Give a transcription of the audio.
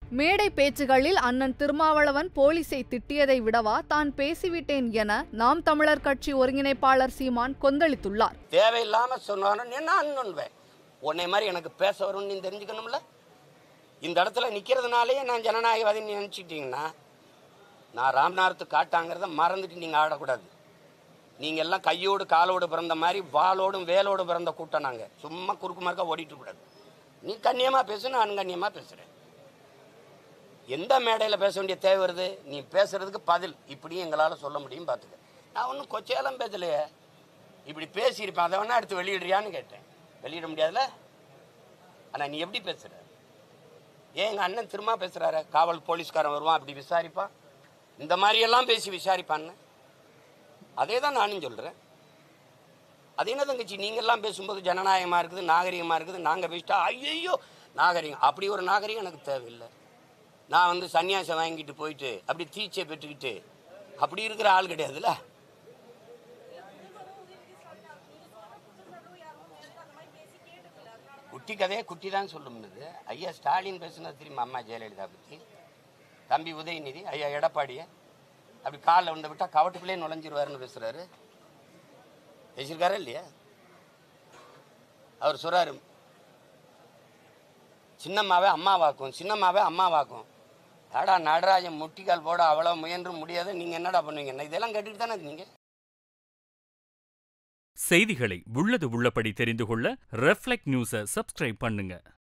மேடை பேச்சுகளில் அண்ணன் திருமாவளவன் போலீசை திட்டியதை விடவா தான் பேசிவிட்டேன் என நாம் தமிழர் கட்சி ஒருங்கிணைப்பாளர் சீமான் கொந்தளித்துள்ளார் தேவையில்லாம சொன்னாலும் என்ன அண்ணன்வேன் உன்னை மாதிரி எனக்கு பேச வரும்னு நீ தெரிஞ்சுக்கணும்ல இந்த இடத்துல நிற்கிறதுனாலே நான் ஜனநாயகவாதின்னு நினச்சிக்கிட்டீங்கன்னா நான் ராம்நாத் காட்டாங்கிறத மறந்துட்டு நீங்கள் ஆடக்கூடாது நீங்கள் எல்லாம் கையோடு காலோடு பிறந்த மாதிரி வாளோடும் வேலோடு பிறந்த கூட்டம் நாங்கள் சும்மா குறுக்கு மறுக்க ஓடிட்டு கூடாது நீ கண்ணியமாக பேசு நான் கண்ணியமாக பேசுகிறேன் எந்த மேடையில் பேச வேண்டிய தேவை வருது நீ பேசுறதுக்கு பதில் இப்படியும் எங்களால் சொல்ல முடியும் பார்த்துக்க நான் ஒன்றும் கொச்சையெல்லாம் பேசலையே இப்படி பேசியிருப்பேன் அதை வேணா எடுத்து வெளியிடுறியான்னு கேட்டேன் வெளியிட முடியாதுல்ல ஆனால் நீ எப்படி பேசுற ஏன் எங்கள் அண்ணன் திரும்ப பேசுகிறாரு காவல் போலீஸ்காரன் வருவான் அப்படி விசாரிப்பான் இந்த மாதிரியெல்லாம் பேசி விசாரிப்பான்னு அதே தான் நானும் சொல்கிறேன் அது என்ன தங்கச்சி நீங்கள்லாம் பேசும்போது ஜனநாயகமாக இருக்குது நாகரிகமாக இருக்குது நாங்கள் பேசிட்டா ஐயோ நாகரிகம் அப்படி ஒரு நாகரிகம் எனக்கு தேவையில்லை நான் வந்து சன்னியாசம் வாங்கிட்டு போயிட்டு அப்படி தீச்சை பெற்றுக்கிட்டு அப்படி இருக்கிற ஆள் கிடையாதுல்ல குட்டி கதையை குட்டி தான் சொல்லும்னது ஐயா ஸ்டாலின் பேசுனது தெரியுமா அம்மா ஜெயலலிதா பற்றி தம்பி உதயநிதி ஐயா எடப்பாடியை அப்படி காலில் வந்து விட்டால் கவட்டுக்குள்ளே நுழைஞ்சிருவாருன்னு பேசுகிறாரு பேசியிருக்காரா இல்லையா அவர் சொல்கிறாரு சின்னம்மாவே அம்மாவாக்கும் சின்னம்மாவே அம்மாவாக்கும் ஏடா நடராஜன் முட்டிக்கால் போட அவ்வளோ முயன்று முடியாது நீங்கள் என்னடா பண்ணுவீங்க இதெல்லாம் கேட்டுட்டு தானே இருக்கீங்க செய்திகளை உள்ளது உள்ளபடி தெரிந்து கொள்ள ரெஃப்ளெக்ட் நியூஸை சப்ஸ்கிரைப் பண்ணுங்க